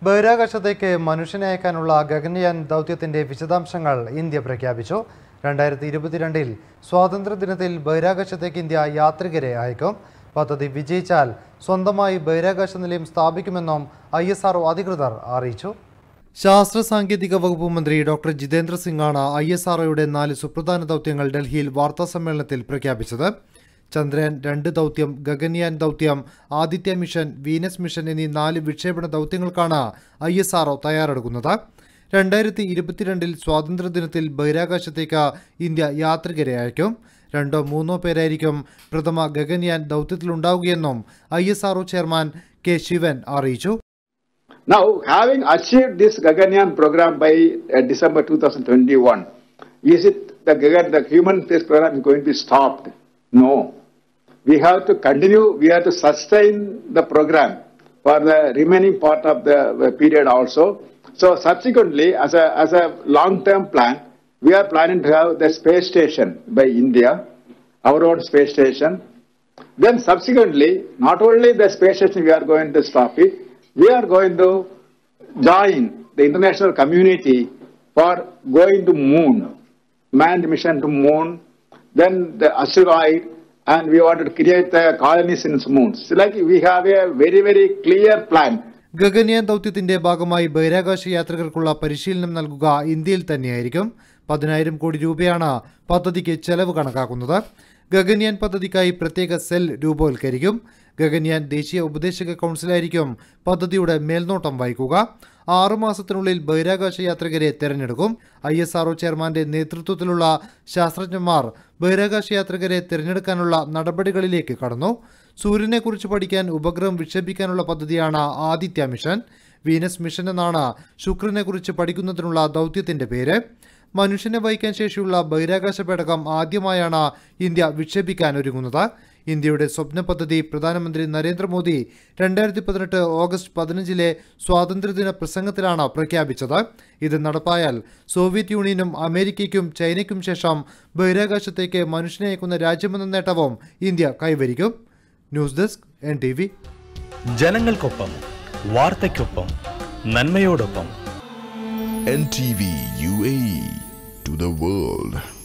ബഹിരാകാശത്തേക്ക് മനുഷ്യനെ അയക്കാനുള്ള ഗഗൻയാൻ ദൗത്യത്തിന്റെ വിശദാംശങ്ങൾ ഇന്ത്യ പ്രഖ്യാപിച്ചു രണ്ടായിരത്തി ഇരുപത്തിരണ്ടിൽ സ്വാതന്ത്ര്യദിനത്തിൽ ബഹിരാകാശത്തേക്ക് ഇന്ത്യ യാത്രികരെ അയക്കും പദ്ധതി വിജയിച്ചാൽ സ്വന്തമായി ബഹിരാകാശ നിലയം സ്ഥാപിക്കുമെന്നും ഐ എസ് ആർ അധികൃതർ അറിയിച്ചു ശാസ്ത്ര സാങ്കേതിക വകുപ്പ് മന്ത്രി ഡോക്ടർ ജിതേന്ദ്ര സിംഗാണ് ഐ എസ് ആർഒയുടെ നാല് സുപ്രധാന ദൗത്യങ്ങൾ ഡൽഹിയിൽ വാർത്താസമ്മേളനത്തിൽ പ്രഖ്യാപിച്ചത് ചന്ദ്രയാൻ രണ്ട് ദൗത്യം ഗഗൻയാൻ ദൗത്യം ആദിത്യ മിഷൻ വീനസ് മിഷൻ എന്നീ നാല് വിക്ഷേപണ ദൗത്യങ്ങൾക്കാണ് ഐ എസ് ആർഒ തയ്യാറെടുക്കുന്നത് രണ്ടായിരത്തി ഇരുപത്തിരണ്ടിൽ സ്വാതന്ത്ര്യദിനത്തിൽ ബഹിരാകാശത്തേക്ക് ഇന്ത്യ യാത്രികരെ അയക്കും രണ്ടോ മൂന്നോ പേരായിരിക്കും പ്രഥമ ഗഗൻയാൻ ദൗത്യത്തിലുണ്ടാവുകയെന്നും I S R O chairman K Sivan അറിയിച്ചു Now, having achieved this Gaganyaan program by uh, December 2021, is it the, Gagan, the human space program is going to be stopped? No. We have to continue, we have to sustain the program for the remaining part of the uh, period also. So subsequently, as a, as a long-term plan, we are planning to have the space station by India, our own space station. Then subsequently, not only the space station we are going to stop it, we are going to join the international community for going to moon, manned mission to moon, then the asteroid, and we want to create the colonies in moon. So like we have a very, very clear plan. Gaganyaan ദൗത്യത്തിന്റെ ഭാഗമായി ബഹിരാകാശ യാത്രികർക്കുള്ള പരിശീലനം നൽകുക ഇന്ത്യയിൽ തന്നെയായിരിക്കും പതിനായിരം കോടി രൂപയാണ് പദ്ധതിക്ക് ചെലവ് കണക്കാക്കുന്നത് ഗഗൻയാൻ പദ്ധതിക്കായി പ്രത്യേക സെൽ രൂപവൽക്കരിക്കും ഗഗൻയാൻ ദേശീയ ഉപദേശക കൗൺസിലായിരിക്കും പദ്ധതിയുടെ മേൽനോട്ടം വഹിക്കുക ആറുമാസത്തിനുള്ളിൽ ബഹിരാകാശ യാത്രികരെ തെരഞ്ഞെടുക്കും ഐ എസ് ആർഒ ചെയർമാന്റെ നേതൃത്വത്തിലുള്ള ശാസ്ത്രജ്ഞന്മാർ ബഹിരാകാശ യാത്രികരെ തിരഞ്ഞെടുക്കാനുള്ള നടപടികളിലേക്ക് കടന്നു സൂര്യനെക്കുറിച്ച് പഠിക്കാൻ ഉപഗ്രഹം വിക്ഷേപിക്കാനുള്ള പദ്ധതിയാണ് ആദിത്യ മിഷൻ വീനസ് മിഷൻ എന്നാണ് ശുക്രനെക്കുറിച്ച് പഠിക്കുന്നതിനുള്ള ദൗത്യത്തിന്റെ പേര് മനുഷ്യനെ വഹിക്കാൻ ശേഷിയുള്ള ബഹിരാകാശ പേടകം ആദ്യമായാണ് ഇന്ത്യ വിക്ഷേപിക്കാൻ ഒരുങ്ങുന്നത് ഇന്ത്യയുടെ സ്വപ്ന പദ്ധതി പ്രധാനമന്ത്രി നരേന്ദ്രമോദി രണ്ടായിരത്തി പതിനെട്ട് ഓഗസ്റ്റ് പതിനഞ്ചിലെ സ്വാതന്ത്ര്യദിന പ്രസംഗത്തിലാണ് പ്രഖ്യാപിച്ചത് ഇത് നടപ്പായാൽ സോവിയറ്റ് യൂണിയനും അമേരിക്കയ്ക്കും ചൈനയ്ക്കും ശേഷം ബഹിരാകാശത്തേക്ക് മനുഷ്യനെ അയക്കുന്ന രാജ്യമെന്ന നേട്ടവും ഇന്ത്യ കൈവരിക്കും news desk N T V ജനങ്ങൾക്കൊപ്പം വാർത്തയ്ക്കൊപ്പം നന്മയോടൊപ്പം NTV UAE to the world.